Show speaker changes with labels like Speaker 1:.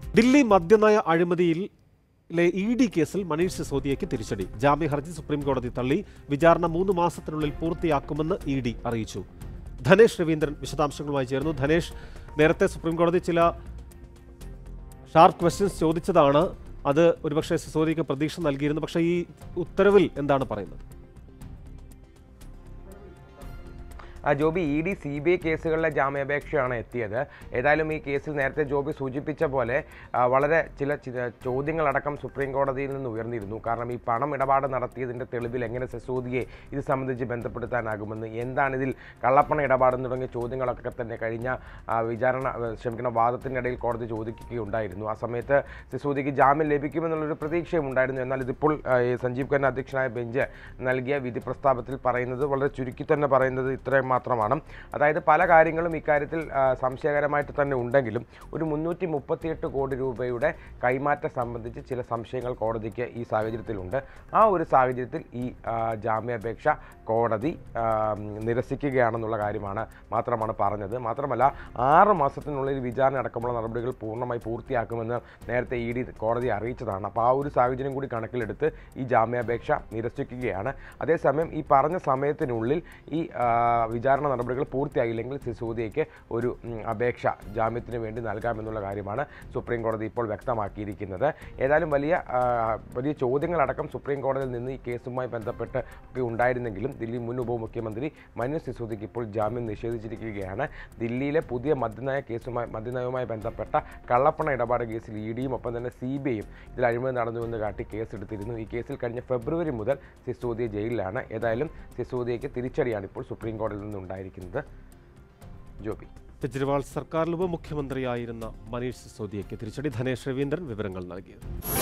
Speaker 1: ദില്ലി മദ്യനയ അഴിമതിയിൽ ലെ E D കേസിൽ മനീഷ് സിസോദിയയ്ക്ക് തിരിച്ചടി ജാമ്യ ഹർജി സുപ്രീം കോടതി തള്ളി വിചാരണ മൂന്ന് മാസത്തിനുള്ളിൽ പൂർത്തിയാക്കുമെന്ന് ഇ ഡി അറിയിച്ചു ധനേഷ് രവീന്ദ്രൻ വിശദാംശങ്ങളുമായി ചേർന്നു ധനേഷ് നേരത്തെ സുപ്രീം കോടതി ചില ഷാർപ്പ് ക്വസ്റ്റ്യൻസ് ചോദിച്ചതാണ് അത് ഒരുപക്ഷെ സിസോദിക്ക് പ്രതീക്ഷ നൽകിയിരുന്നു പക്ഷേ ഈ ഉത്തരവിൽ എന്താണ് പറയുന്നത്
Speaker 2: ആ, Joby E D C B I കേസുകളിലെ ജാമ്യാപേക്ഷയാണ് എത്തിയത് ഏതായാലും ഈ കേസിൽ നേരത്തെ ജോബി സൂചിപ്പിച്ച പോലെ ആ, വളരെ ചില ചില ചോദ്യങ്ങളടക്കം സുപ്രീം കോടതിയിൽ നിന്ന് ഉയർന്നിരുന്നു കാരണം ഈ പണം ഇടപാട് നടത്തിയതിൻ്റെ തെളിവിൽ എങ്ങനെ സെസൂദിയെ ഇത് സംബന്ധിച്ച് ബന്ധപ്പെടുത്താനാകുമെന്ന് എന്താണ് ഇതിൽ കള്ളപ്പണ ഇടപാടെന്ന് തുടങ്ങിയ ചോദ്യങ്ങളൊക്കെ തന്നെ കഴിഞ്ഞ ആ, വിചാരണ ആ, ക്ഷമിക്കണം വാദത്തിനിടയിൽ കോടതി ചോദിക്കുകയുണ്ടായിരുന്നു ആ സമയത്ത് സിസോദിക്ക് ജാമ്യം ലഭിക്കുമെന്നുള്ളൊരു പ്രതീക്ഷയും ഉണ്ടായിരുന്നു എന്നാൽ ഇതിപ്പോൾ ആ, ഈ സഞ്ജീവ് ഖന്ന അധ്യക്ഷനായ ബെഞ്ച് നൽകിയ വിധി പ്രസ്താവത്തിൽ പറയുന്നത് വളരെ ചുരുക്കി തന്നെ പറയുന്നത് ഇത്രയും മാത്രമാണ് അതായത് പല കാര്യങ്ങളും ഇക്കാര്യത്തിൽ ആ, സംശയകരമായിട്ട് തന്നെ ഉണ്ടെങ്കിലും ഒരു മുന്നൂറ്റി മുപ്പത്തിയെട്ട് കോടി രൂപയുടെ കൈമാറ്റം സംബന്ധിച്ച് ചില സംശയങ്ങൾ കോടതിക്ക് ഈ സാഹചര്യത്തിലുണ്ട് ആ ഒരു സാഹചര്യത്തിൽ ഈ ആ, ജാമ്യാപേക്ഷ കോടതി ആ, നിരസിക്കുകയാണെന്നുള്ള കാര്യമാണ് മാത്രമാണ് പറഞ്ഞത് മാത്രമല്ല ആറ് മാസത്തിനുള്ളിൽ വിചാരണ അടക്കമുള്ള നടപടികൾ പൂർണ്ണമായി പൂർത്തിയാക്കുമെന്ന് നേരത്തെ ഇ ഡി കോടതി അറിയിച്ചതാണ് അപ്പോൾ ആ ഒരു സാഹചര്യം കൂടി കണക്കിലെടുത്ത് ഈ ജാമ്യാപേക്ഷ നിരസിക്കുകയാണ് അതേസമയം ഈ പറഞ്ഞ സമയത്തിനുള്ളിൽ ഈ ആ, വിചാരണ നടപടികൾ പൂർത്തിയായില്ലെങ്കിൽ സിസോദിയയ്ക്ക് ഒരു ഉം, അപേക്ഷ ജാമ്യത്തിന് വേണ്ടി നൽകാമെന്നുള്ള കാര്യമാണ് സുപ്രീം കോടതി ഇപ്പോൾ വ്യക്തമാക്കിയിരിക്കുന്നത് ഏതായാലും വലിയ ആ, വലിയ ചോദ്യങ്ങളടക്കം സുപ്രീം കോടതിയിൽ നിന്ന് ഈ കേസുമായി ബന്ധപ്പെട്ട് ഒക്കെ ഉണ്ടായിരുന്നെങ്കിലും ദില്ലി മുൻ ഉപമുഖ്യമന്ത്രി മനീഷ് സിസോദിക്ക് ഇപ്പോൾ ജാമ്യം നിഷേധിച്ചിരിക്കുകയാണ് ദില്ലിയിലെ പുതിയ മദ്യനയ കേസുമായി മദ്യനയവുമായി ബന്ധപ്പെട്ട കള്ളപ്പണ ഇടപാട് കേസിൽ ഇ ഡിയും ഒപ്പം തന്നെ സി ബി ഐയും ഇതിൽ അഴിമതി നടന്നുവെന്ന് കാട്ടി കേസെടുത്തിരുന്നു ഈ കേസിൽ കഴിഞ്ഞ ഫെബ്രുവരി മുതൽ സിസോദിയ ജയിലിലാണ് ഏതായാലും സിസോദിയയ്ക്ക് തിരിച്ചടിയാണ് ഇപ്പോൾ സുപ്രീം കോടതിയിൽ നിന്നുണ്ടായിരിക്കുന്നത് ജോബി
Speaker 1: കെജ്രിവാൾ സർക്കാരിൽ ഉപമുഖ്യമന്ത്രിയായിരുന്ന മനീഷ് സിസോദിയയ്ക്ക് തിരിച്ചടി ധനേഷ് രവീന്ദ്രൻ വിവരങ്ങൾ നൽകിയത്